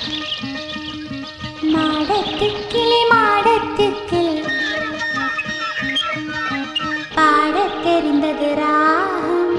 மாடத்துக்கிளி மாடத்துக்கிளி பாடத் தெரிந்தது ராகம்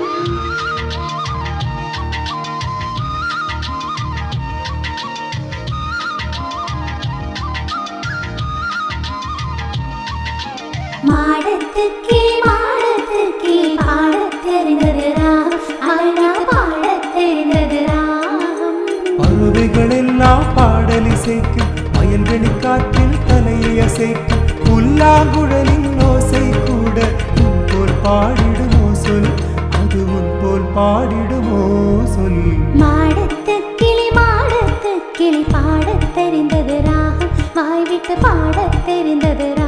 மாடத்துக்கிளி மாடத்துக்கிளி பாடத் தெரிந்தது ராகம் அழகா பாடத் தெரிந்தது ராகம் பறவைகள் எல்லாம் பாடலிசைக்கும் வயல்வெளி காற்றில் தலையை அசைக்கும் புல்லாங்குழலின் ஓசை கூட உன் போல் பாடிடுமோ சொல் அது உன் போல் பாடிடுமோ சொல் மாடத்து கிளி மாடத்து கிளி பாடத் தெரிந்தது ராகம் வாய் விட்டு பாடத் தெரிந்தது ராகம்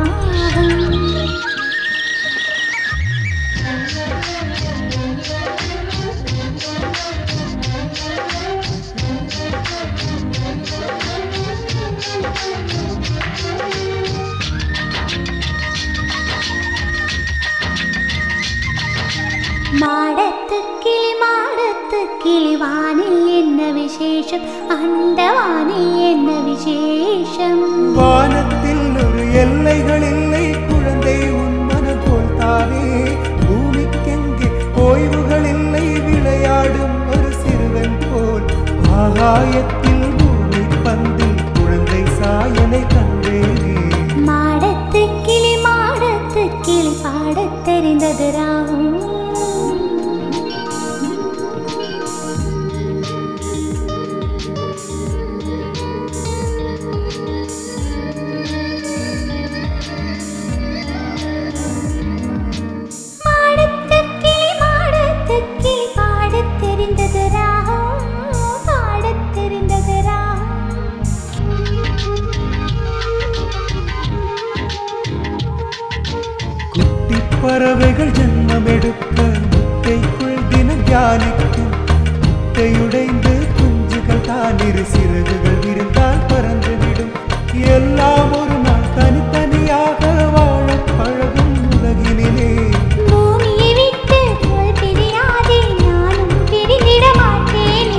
மாடத்து கிளி மாடத்து கிளி வானில் என்ன விசேஷம் அந்த வானில் என்ன விசேஷம் வானத்தில் ஒரு எல்லைகள் இல்லை குழந்தை உன் மனம் போல் தானே பூமிக்கெங்கே ஓய்வுகள் இல்லை விளையாடும் ஒரு சிறுவன் போல் ஆகாயத்தில் பூமி பந்தில் குழந்தை சாயலை கண்டேனே மாடத்து கிளி மாடத்து கிளி பாடத் தெரிந்தது ராகம் மாடத்து கிளி மாடத்து கிளி பாடத் தெரிந்தது ராகம் பாடத் தெரிந்தது குட்டி பறவைகள் ஜென்மம் எடுக்க முட்டைக்குள் தினம் தியானிக்கும் முட்டையுடைந்து குஞ்சுகள் தான் இரு சிறகுகள் விரிந்தால் பறந்துவிடும் எல்லாம் ஒரு நாள் தனித்தனியாக வாழப் பழகும் உலகினிலே பூமியை விட்டு போல் பிரியாதே நானும் பிரிந்திட மாட்டேனே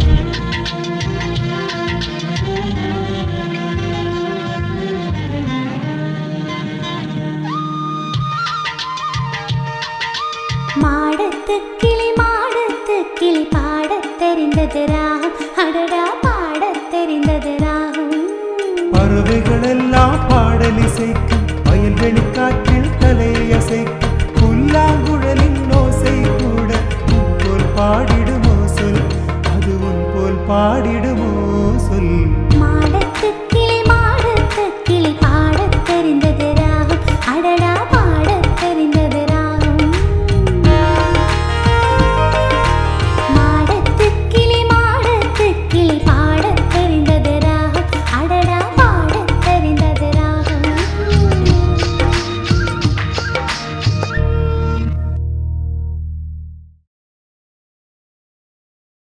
மாடத்து கிளி மாடத்து கிளி பாடத் தெரிந்தது ராகம் அடடா பாடத் தெரிந்தது ராகம் பறவைகள் எல்லாம் பாடலிசைக்கும் வயல்வெளி காற்றில் தலையை அசைக்கும் புல்லாங்குழலின் ஓசை கூட உன் போல் பாடிடுமோ சொல் அது உன் போல் பாடிடுமோ